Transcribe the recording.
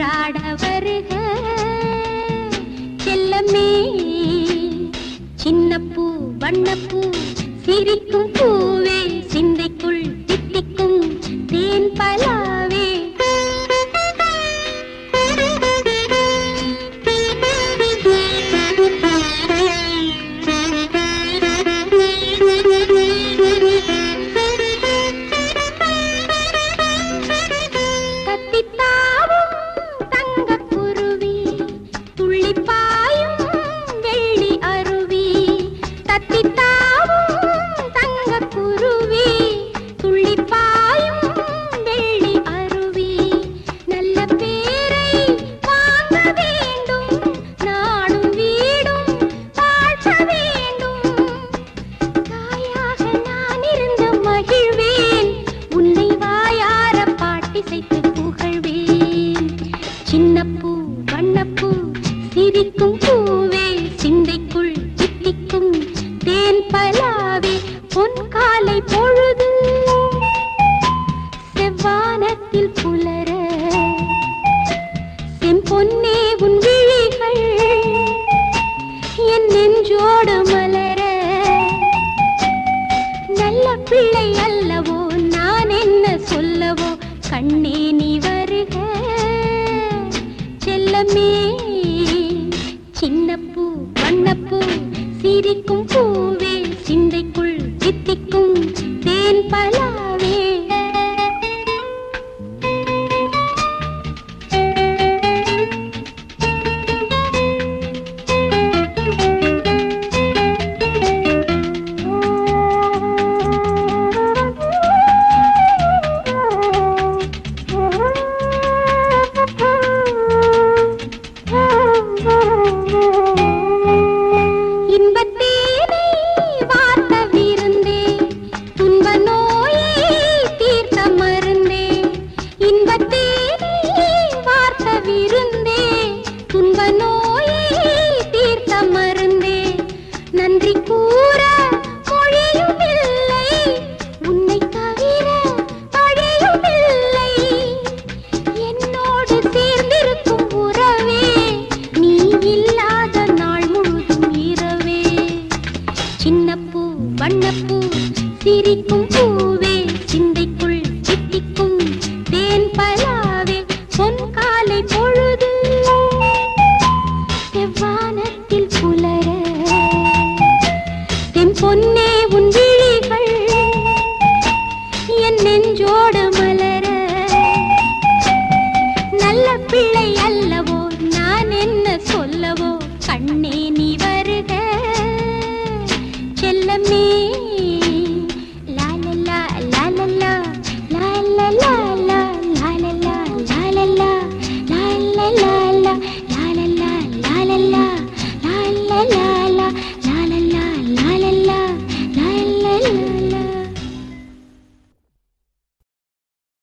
நீராட வருக செல்லமே சின்ன பூ வண்ணப்பூ சிரிக்கும் பூவே சிந்தைக்குள் தித்திக்கும் தேன் பலாவே கத்தித்தாவும் தங்கக் குருவி, துள்ளிப் பாயும் வெள்ளி அருவி. கத்தித்தாவும் தங்கக் குருவி, துள்ளிப் பாயும் வெள்ளி அருவி. நல்ல பேரை வாங்க வேண்டும், நாடும் வீடும் வாழ்த்த வேண்டும். தாயாக நான் இருந்த மகிழ்வேன் உன்னை வாயார பாட்டிசைத்து புகழ்வேன் சின்ன பூ வண்ணப்பூ சிரிக்கும் பூவே சிந்தைக்குள் சித்திக்கும் தேன் பலாவே பொன் காலை பொழுது செவ்வானத்தில் புலர செம்பொன்னே உன் விழிகள் என் நெஞ்சோடு மலர நல்ல பிள்ளை அல்லவோ நான் என்ன சொல்லவோ கண்ணே நீ வருக செல்லமே சின்ன பூ வண்ணப்பூ சிரிக்கும் பூவே சிந்தைக்குள் சித்திக்கும் தேன் பலாவே இன்பத்தேனை வார்த்த விருந்தே துன்ப நோயை தீர்த்த மருந்தே இன்பத்தேனை வார்த்த விருந்தே துன்ப நோயை தீர்த்த மருந்தே நன்றி கூற மொழியும் இல்லை உன்னை தவிர வழியும் இல்லை என்னோடு சேர்ந்திருக்கும் உறவே நீ இல்லாத நாள் முழுதும் இரவே சின்ன பூ வண்ணப்பூ சிரிக்கும் பூவே சிந்தைக்குள் சித்திக்கும் தேன் பலாவே பொன் காலை பொழுது செவ்வானத்தில் புலர தென் பொன்னே உன் விழிகள் என் நெஞ்சோடு மலர நல்ல பிள்ளை அல்லவோ நான் என்ன சொல்லவோ கண்ணே நீ வர